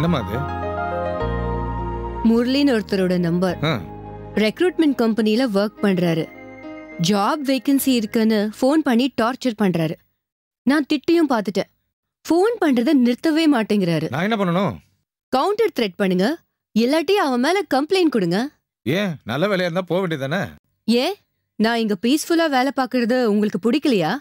என்னம்மா அது முரளின்னு ஒருத்தரோட நம்பர் ஆ ரெக்ரூட்மெண்ட் கம்பெனில ஒர்க் பண்றாரு ஜாப் வேகன்சி இருக்குன்னு ஃபோன் பண்ணி டார்ச்சர் பண்றாரு நான் திட்டியும் பார்த்துட்டேன் ஃபோன் பண்றத நிறுத்தவே மாட்டேங்கிறாரு நான் என்ன பண்ணணும் கவுண்டர் த்ரெட் பண்ணுங்க இல்லாட்டி அவன் மேல கம்ப்ளைண்ட் கொடுங்க ஏன் நல்ல வேலையா இருந்தா போக வேண்டியதானே ஏன் நான் இங்க பீஸ்ஃபுல்லா வேலை பார்க்கறது உங்களுக்கு பிடிக்கலையா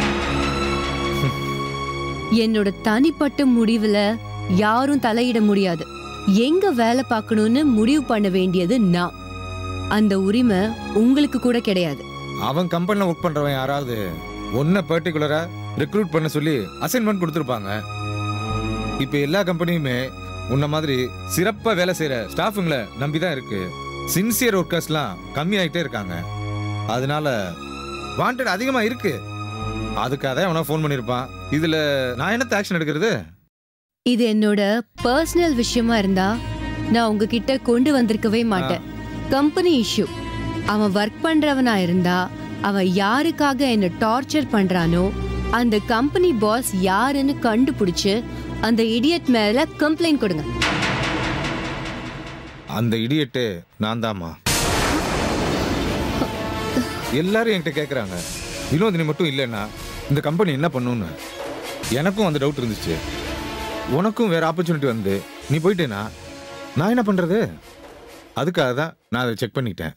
என்னோட தனிப்பட்ட முடிவுல யாரும் தலையிட முடியாது எங்க வேலை பார்க்கணும்னு முடிவு பண்ண வேண்டியது நான் அந்த உரிமை உங்களுக்கு கூட கிடையாது அவன் கம்பெனில ஒர்க் பண்றவன் யாராவது ஒன்ன பர்டிகுலரா ரெக்ரூட் பண்ண சொல்லி அசைன்மெண்ட் கொடுத்துருப்பாங்க இப்ப எல்லா கம்பெனியுமே உன்ன மாதிரி சிறப்பா வேலை செய்யற ஸ்டாஃபுங்களை நம்பி தான் இருக்கு சின்சியர் ஒர்க்கர்ஸ்லாம் கம்மி ஆயிட்டே இருக்காங்க அதனால வாண்டட் அதிகமா இருக்கு அதுக்காக தான் அவனா ஃபோன் பண்ணியிருப்பான் இதுல நான் என்னத்த ஆக்ஷன் எடுக்கிறது இது என்னோட பர்சனல் விஷயமா இருந்தா நான் உங்ககிட்ட கொண்டு வந்திருக்கவே மாட்டேன் கம்பெனி இஷ்யூ அவன் ஒர்க் பண்றவனா இருந்தா அவன் யாருக்காக என்ன டார்ச்சர் பண்றானோ அந்த கம்பெனி பாஸ் யாருன்னு கண்டுபிடிச்சு அந்த இடியட் மேல கம்ப்ளைண்ட் கொடுங்க அந்த இடியட்டு நான் தாம்மா எல்லாரும் என்கிட்ட கேட்குறாங்க வினோதினி மட்டும் இல்லைன்னா இந்த கம்பெனி என்ன பண்ணுன்னு எனக்கும் அந்த டவுட் இருந்துச்சு உனக்கும் வேற ஆப்பர்ச்சுனிட்டி வந்து நீ போயிட்டேனா நான் என்ன பண்றது அதுக்காக தான் நான் அதை செக் பண்ணிட்டேன்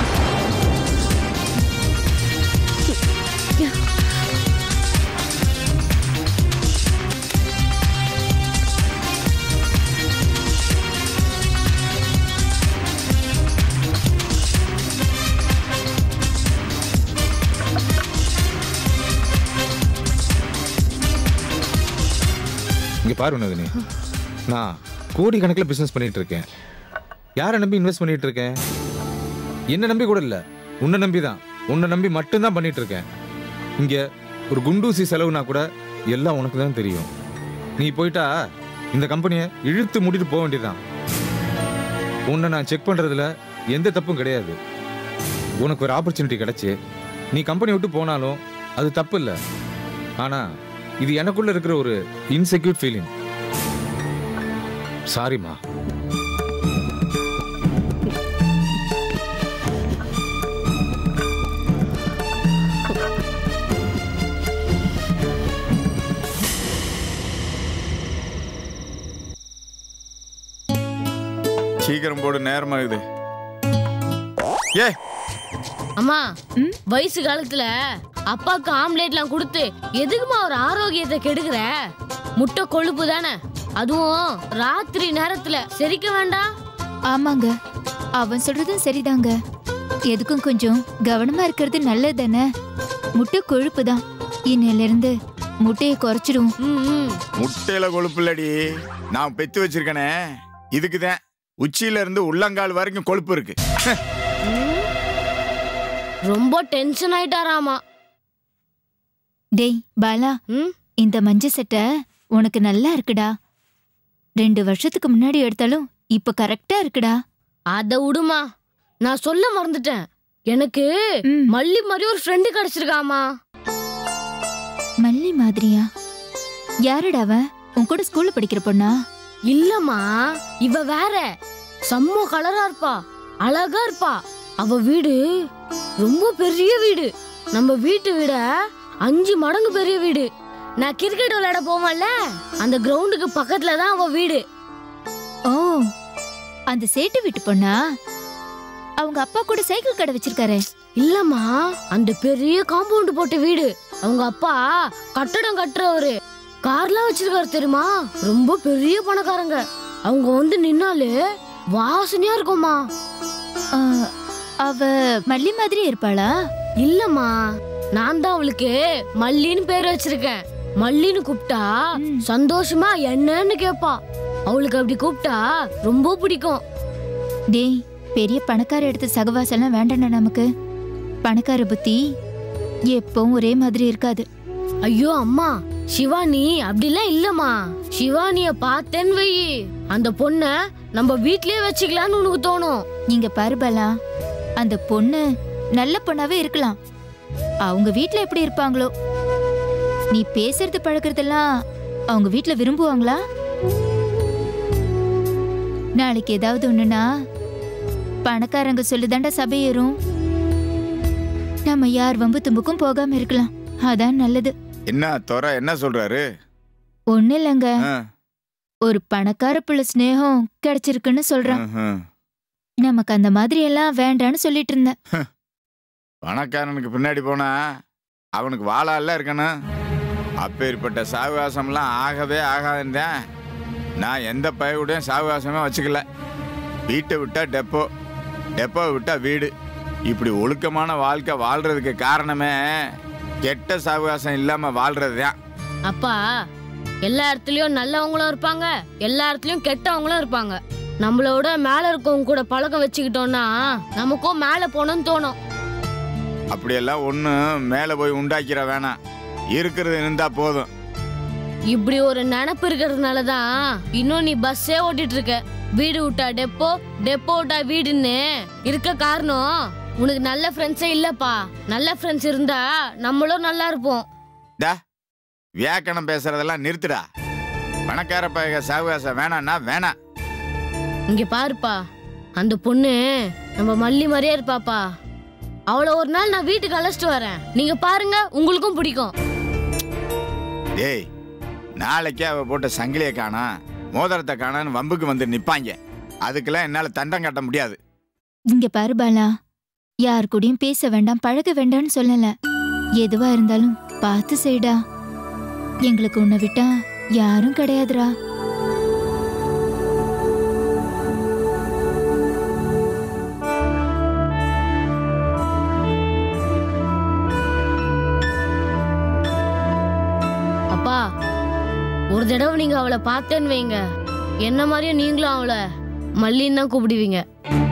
இங்க பாரு வினோதினி நான் கோடிக்கணக்கில் பிசினஸ் பண்ணிட்டு இருக்கேன் யாரை நம்பி இன்வெஸ்ட் பண்ணிட்டு இருக்கேன் என்ன நம்பி கூட இல்ல உன்னை நம்பி தான் உன்னை நம்பி மட்டும்தான் பண்ணிட்டு இருக்கேன் இங்க ஒரு குண்டூசி செலவுனா கூட எல்லாம் உனக்கு தான் தெரியும் நீ போயிட்டா இந்த கம்பெனியை இழுத்து மூடிட்டு போக வேண்டியதுதான் உன்னை நான் செக் பண்றதுல எந்த தப்பும் கிடையாது உனக்கு ஒரு ஆப்பர்ச்சுனிட்டி கிடைச்சு நீ கம்பெனி விட்டு போனாலும் அது தப்பு இல்லை ஆனா இது எனக்குள்ள இருக்கிற ஒரு இன்செக்யூர் ஃபீலிங் சாரிம்மா சீக்கிரம் போடு நேரமாகுது ஏ அம்மா வயசு காலத்துல அப்பாவுக்கு ஆம்லேட்லாம் கொடுத்து எதுக்குமா ஒரு ஆரோக்கியத்தை கெடுக்கிற முட்டை கொழுப்பு தானே அதுவும் ராத்திரி நேரத்துல செரிக்க வேண்டாம் ஆமாங்க அவன் சொல்றதும் சரிதாங்க எதுக்கும் கொஞ்சம் கவனமா இருக்கிறது நல்லது தானே முட்டை கொழுப்பு தான் இன்னையில இருந்து முட்டையை குறைச்சிடுவோம் ம், ம். முட்டையில கொழுப்பு இல்லடி நான் பெத்து வச்சிருக்கனே இதுக்குதான் உச்சியில இருந்து உள்ளங்கால் வரைக்கும் கொழுப்பு இருக்கு ரொம்ப டென்ஷன் ஆயிட்டாராமா டேய் பாலா ம் இந்த மஞ்ச சட்டை உனக்கு நல்லா இருக்குடா ரெண்டு வருஷத்துக்கு முன்னாடி எடுத்தாலும் இப்ப கரெக்டா இருக்குடா அத விடுமா நான் சொல்ல மறந்துட்டேன் எனக்கு ம், மல்லி மாதிரி ஒரு ஃப்ரெண்டு கிடைச்சிருக்காமா மல்லி மாதிரியா யாருடா அவ உன் கூட ஸ்கூல்ல படிக்கிற பொண்ணா இல்லம்மா இவ வேற செம்ம கலரா இருப்பா அழகா இருப்பா அவ வீடு ரொம்ப பெரிய வீடு நம்ம வீட்டு விட அஞ்சு மடங்கு பெரிய வீடு நான் கிரிக்கெட் விளையாட போவேன்ல அந்த கிரவுண்டுக்கு பக்கத்துல தான் அவ வீடு ஓ அந்த சேட்டு வீட்டு பொண்ணா அவங்க அப்பா கூட சைக்கிள் கடை வச்சிருக்காரு இல்லம்மா அந்த பெரிய காம்பவுண்ட் போட்ட வீடு அவங்க அப்பா கட்டடம் கட்டுறவரு கார்லாம் வச்சிருக்காரு தெரியுமா ரொம்ப பெரிய பணக்காரங்க அவங்க வந்து நின்னாலே வாசனையா இருக்கும்மா ஆ, அவ மல்லி மாதிரி இருப்பாளா இல்லம்மா நான் தான் அவளுக்கு மல்லின்னு பேர் வச்சிருக்கேன் மல்லின்னு கூப்பிட்டா ம். சந்தோஷமா என்னன்னு கேப்பா அவளுக்கு அப்படி கூப்பிட்டா ரொம்ப பிடிக்கும் டேய் பெரிய பணக்கார எடுத்த சகவாசம்லாம் வேண்டாம்டா நமக்கு பணக்கார புத்தி எப்பவும் ஒரே மாதிரி இருக்காது ஐயோ அம்மா சிவானி அப்படிலாம் இல்லம்மா சிவானிய பார்த்தேன்னு வை அந்த பொண்ண நம்ம வீட்லயே வச்சுக்கலாம்னு உனக்கு தோணும் நீங்க பாருபலா அந்த பொண்ணு நல்ல பொண்ணாவே இருக்கலாம் அவங்க வீட்ல எப்படி இருப்பாங்களோ நீ பேசுறது பழக்கறதெல்லாம் அவங்க வீட்ல விரும்புவாங்களா நாளைக்கு ஏதாவது ஒண்ணுனா பணக்காரங்க சொல்லுதாண்டா சபை ஏறும் நம்ம யார் வம்பு தும்புக்கும் போகாம இருக்கலாம் அதான் நல்லது என்ன துறை என்ன சொல்றாரு ஒண்ணு இல்லைங்க ஆ, ஒரு பணக்கார புள்ள ஸ்னேகம் கிடைச்சிருக்குன்னு சொல்றான் ம்ஹும். நமக்கு அந்த மாதிரி எல்லாம் வேண்டான்னு சொல்லிட்டு இருந்தேன் பணக்காரனுக்கு பின்னாடி போனா அவனுக்கு வாழால இருக்கணும் அப்பேற்பட்ட சாவகாசம்லாம் ஆகவே ஆகாதுன்றேன் நான் எந்த பையவுடையும் சாவகாசமே வச்சுக்கல வீட்டை விட்டா டெப்போ டெப்போ விட்டா வீடு இப்படி ஒழுக்கமான வாழ்க்கை வாழ்றதுக்கு காரணமே கெட்ட சாவகாசம் இல்லாம வாழ்றது தான் அப்பா எல்லா இடத்துலயும் நல்லவங்களும் இருப்பாங்க எல்லா இடத்துலயும் கெட்டவங்களும் இருப்பாங்க நம்மளோட மேல இருக்கவங்க கூட பழக்கம் வச்சுக்கிட்டோம்னா நமக்கும் மேல போகணும்னு தோணும் அப்படியெல்லாம் ஒன்றும் மேலே போய் உண்டாக்கிற வேணாம் இருக்கிறது இருந்தா போதும் இப்படி ஒரு நினப்பு இருக்கிறதுனால தான் இன்னும் நீ பஸ்ஸே ஓட்டிட்டு இருக்க வீடு விட்டா டெப்போ டெப்போ விட்டா வீடுன்னு இருக்க காரணம் உனக்கு நல்ல ஃப்ரெண்ட்ஸே இல்லப்பா நல்ல ஃப்ரெண்ட்ஸ் இருந்தா நம்மளும் நல்லா இருப்போம் டா வியாக்கணம் பேசுறதெல்லாம் நிறுத்துடா பணக்கார பையக சாவகாசம் வேணான்னா வேணாம் இங்க பாருப்பா அந்த பொண்ணு நம்ம மல்லி மாதிரியே இருப்பாப்பா அவளை ஒரு நாள் நான் வீட்டுக்கு அழைச்சிட்டு வரேன் நீங்க பாருங்க உங்களுக்கும் பிடிக்கும் டேய் நாளைக்கே அவ போட்ட சங்கிலியை காணா மோதிரத்தை காணான்னு வம்புக்கு வந்து நிப்பாங்க அதுக்கெல்லாம் என்னால தண்டம் கட்ட முடியாது இங்க பாரு பாலா யார் கூடயும் பேச வேண்டாம் பழக வேண்டாம்னு சொல்லல எதுவா இருந்தாலும் பார்த்து செய்டா எங்களுக்கு உன்னை விட்டா யாரும் கிடையாதுடா அப்பா ஒரு தடவை நீங்க அவளை பார்த்தேன்னு வைங்க என்ன மாதிரியே நீங்களும் அவளை மல்லின்னு தான் கூப்பிடுவீங்க